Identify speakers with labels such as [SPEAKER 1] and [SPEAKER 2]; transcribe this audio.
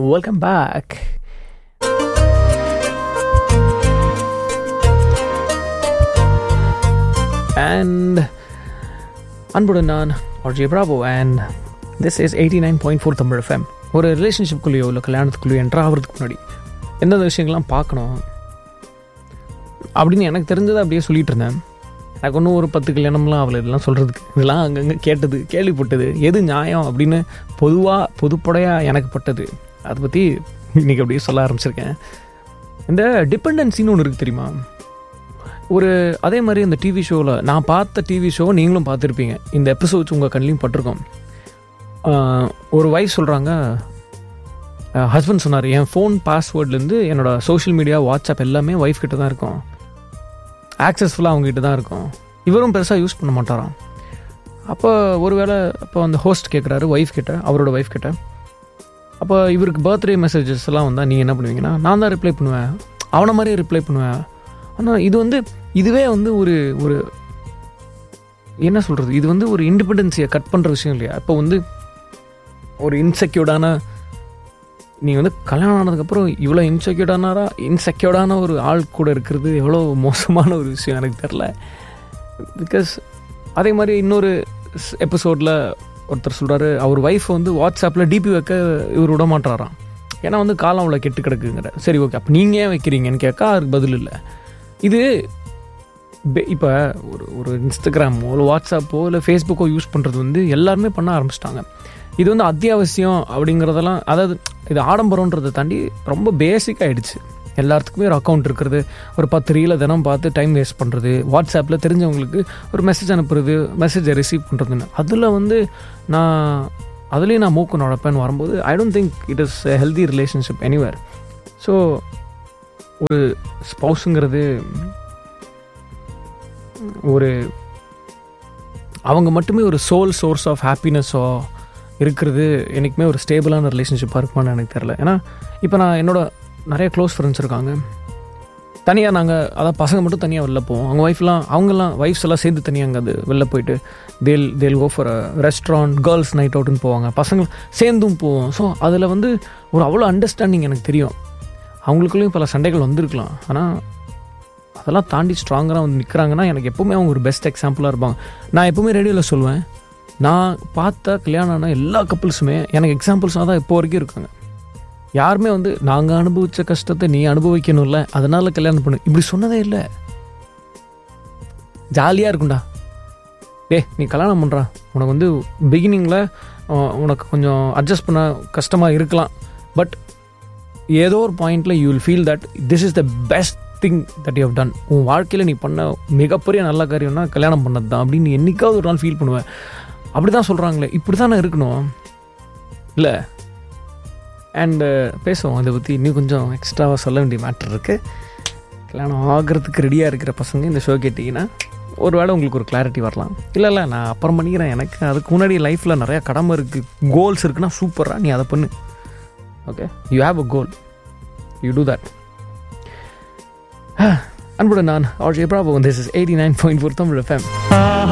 [SPEAKER 1] welcome back and அன்புடன் நான் RJ Prabo and this is eighty nine point four Tamil FM ஒரு ரிலேஷன்ஷிப்குள்ளேயோ இல்லை கல்யாணத்துக்குள்ளேயோ என்ட்ரு ஆகிறதுக்கு முன்னாடி எந்தெந்த விஷயங்கள்லாம் பார்க்கணும் அப்படின்னு எனக்கு தெரிஞ்சதை அப்படியே சொல்லிட்டு இருந்தேன் எனக்கு ஒன்றும் ஒரு பத்து கல்யாணம்லாம் ஆகலை இதெல்லாம் சொல்கிறதுக்கு இதெல்லாம் அங்கங்கே கேட்டது கேள்விப்பட்டது எது நியாயம் அப்படின்னு பொதுவாக பொதுப்படையாக எனக்கு பட்டது அதை பற்றி இன்றைக்கி அப்படியே சொல்ல ஆரம்பிச்சிருக்கேன் இந்த டிபெண்டன்சின்னு ஒன்று இருக்குது தெரியுமா ஒரு அதே மாதிரி இந்த டிவி ஷோவில் நான் பார்த்த டிவி ஷோ நீங்களும் பார்த்துருப்பீங்க இந்த எபிசோட்ஸ் உங்கள் கண்ணிலையும் பட்டிருக்கோம் ஆஹ் ஒரு வைஃப் சொல்கிறாங்க ஹஸ்பண்ட் சொன்னார் என் ஃபோன் பாஸ்வேர்ட்லேருந்து என்னோட சோஷியல் மீடியா வாட்ஸ்அப் எல்லாமே ஒய்ஃப் கிட்ட தான் இருக்கும் ஆக்சஸ்ஃபுல்லாக அவங்ககிட்ட தான் இருக்கும் இவரும் பெருசாக யூஸ் பண்ண மாட்டாராம் அப்போ ஒருவேளை அப்போ அந்த ஹோஸ்ட் கேட்குறாரு ஒய்ஃப் கிட்ட அவரோட ஒய்ஃப் கிட்ட அப்போ இவருக்கு பர்த்டே மெசேஜஸ் எல்லாம் வந்தால் நீங்கள் என்ன பண்ணுவீங்கன்னா நான் தான் ரிப்ளை பண்ணுவேன் அவனை மாதிரியே ரிப்ளை பண்ணுவேன் ஆனால் இது வந்து இதுவே வந்து ஒரு ஒரு என்ன சொல்கிறது இது வந்து ஒரு இண்டிபெண்டன்ஸியை கட் பண்ணுற விஷயம் இல்லையா இப்போ வந்து ஒரு இன்செக்யூர்டான நீங்கள் வந்து கல்யாணம் ஆனதுக்கப்புறம் இவ்வளோ இன்செக்யூர்டானாரா இன்செக்யூர்டான ஒரு ஆள் கூட இருக்கிறது எவ்வளோ மோசமான ஒரு விஷயம் எனக்கு தெரில பிகாஸ் அதே மாதிரி இன்னொரு எபிசோடில் ஒருத்தர் சொல்கிறாரு அவர் ஒய்ஃப் வந்து வாட்ஸ்அப்பில் டிபி வைக்க இவர் விட மாட்டாராம் ஏன்னா வந்து காலம் அவ்வளோ கெட்டு கிடக்குங்கிற சரி ஓகே அப்போ நீங்கள் ஏன் வைக்கிறீங்கன்னு கேட்க அதுக்கு பதில் இல்லை இது இப்போ ஒரு ஒரு இன்ஸ்டாகிராமோ இல்லை வாட்ஸ்அப்போ இல்லை ஃபேஸ்புக்கோ யூஸ் பண்ணுறது வந்து எல்லாருமே பண்ண ஆரம்பிச்சிட்டாங்க இது வந்து அத்தியாவசியம் அப்படிங்கிறதெல்லாம் அதாவது இது ஆடம்பரன்றதை தாண்டி ரொம்ப பேசிக் ஆகிடுச்சு எல்லாத்துக்குமே ஒரு அக்கௌண்ட் இருக்கிறது ஒரு பத்து ரீலை தினம் பார்த்து டைம் வேஸ்ட் பண்ணுறது வாட்ஸ்அப்பில் தெரிஞ்சவங்களுக்கு ஒரு மெசேஜ் அனுப்புறது மெசேஜை ரிசீவ் பண்ணுறதுன்னு அதில் வந்து நான் அதுலேயும் நான் மூக்கு நுழைப்பேன்னு வரும்போது I don't think it is a healthy relationship anywhere so ஒரு ஸ்பௌஸுங்கிறது ஒரு அவங்க மட்டுமே ஒரு சோல் சோர்ஸ் ஆஃப் ஹாப்பினஸோ இருக்கிறது என்றைக்குமே ஒரு ஸ்டேபிளான ரிலேஷன்ஷிப்பாக இருக்குமான்னு எனக்கு தெரில ஏன்னா இப்போ நான் என்னோட நிறைய க்ளோஸ் ஃப்ரெண்ட்ஸ் இருக்காங்க தனியாக நாங்கள் அதான் பசங்க மட்டும் தனியாக வெளில போவோம் அவங்க ஒய்ஃப்லாம் அவங்கெல்லாம் ஒய்ஃப்ஸ் எல்லாம் சேர்ந்து தனியாக அங்கே அது வெளில போயிட்டு they'll they'll go for restaurant girls night அவுட்டுன்னு போவாங்க பசங்க சேர்ந்தும் போவோம் ஸோ அதில் வந்து ஒரு அவ்வளோ அண்டர்ஸ்டாண்டிங் எனக்கு தெரியும் அவங்களுக்குள்ளேயும் பல சண்டைகள் வந்திருக்கலாம் ஆனால் அதெல்லாம் தாண்டி ஸ்ட்ராங்கராக வந்து நிற்கிறாங்கன்னா எனக்கு எப்போவுமே அவங்க ஒரு பெஸ்ட் எக்ஸாம்பிளாக இருப்பாங்க நான் எப்போவுமே ரேடியோவில் சொல்லுவேன் நான் பார்த்த கல்யாணம் ஆன எல்லா கப்புள்ஸுமே எனக்கு எக்ஸாம்பிள்ஸாக தான் இப்போ வரைக்கும் இருக்காங்க யாருமே வந்து நாங்கள் அனுபவித்த கஷ்டத்தை நீ அனுபவிக்கணும்ல அதனால கல்யாணம் பண்ணு இப்படி சொன்னதே இல்லை ஜாலியாக இருக்கும்டா டே நீ கல்யாணம் பண்ணுறா உனக்கு வந்து பிகினிங்கில் உனக்கு கொஞ்சம் அட்ஜஸ்ட் பண்ண கஷ்டமாக இருக்கலாம் பட் ஏதோ ஒரு பாயிண்டில் you will feel that this is the best thing that you have done உன் வாழ்க்கையில் நீ பண்ண மிகப்பெரிய நல்ல காரியம்னா கல்யாணம் பண்ணது தான் அப்படின்னு நீ என்னைக்காவது ஒரு நாள் ஃபீல் பண்ணுவேன் அப்படி தான் சொல்கிறாங்களே இப்படி தான் இருக்கணும் இல்லை அண்டு பேசுவோம் அதை பற்றி இன்னும் கொஞ்சம் எக்ஸ்ட்ராவாக சொல்ல வேண்டிய மேட்ரு இருக்குது கல்யாணம் ஆகிறதுக்கு ரெடியாக இருக்கிற பசங்க இந்த ஷோ கேட்டிங்கன்னா ஒரு வேளை உங்களுக்கு ஒரு கிளாரிட்டி வரலாம் இல்லை இல்லை நான் அப்புறம் பண்ணிக்கிறேன் எனக்கு அதுக்கு முன்னாடி லைஃப்பில் நிறையா கடமை இருக்குது கோல்ஸ் இருக்குன்னா சூப்பராக நீ அதை பண்ணு okay you have a goal you do that அன்புடன் நான் RJ Prabo this is eighty nine point four Tamil FM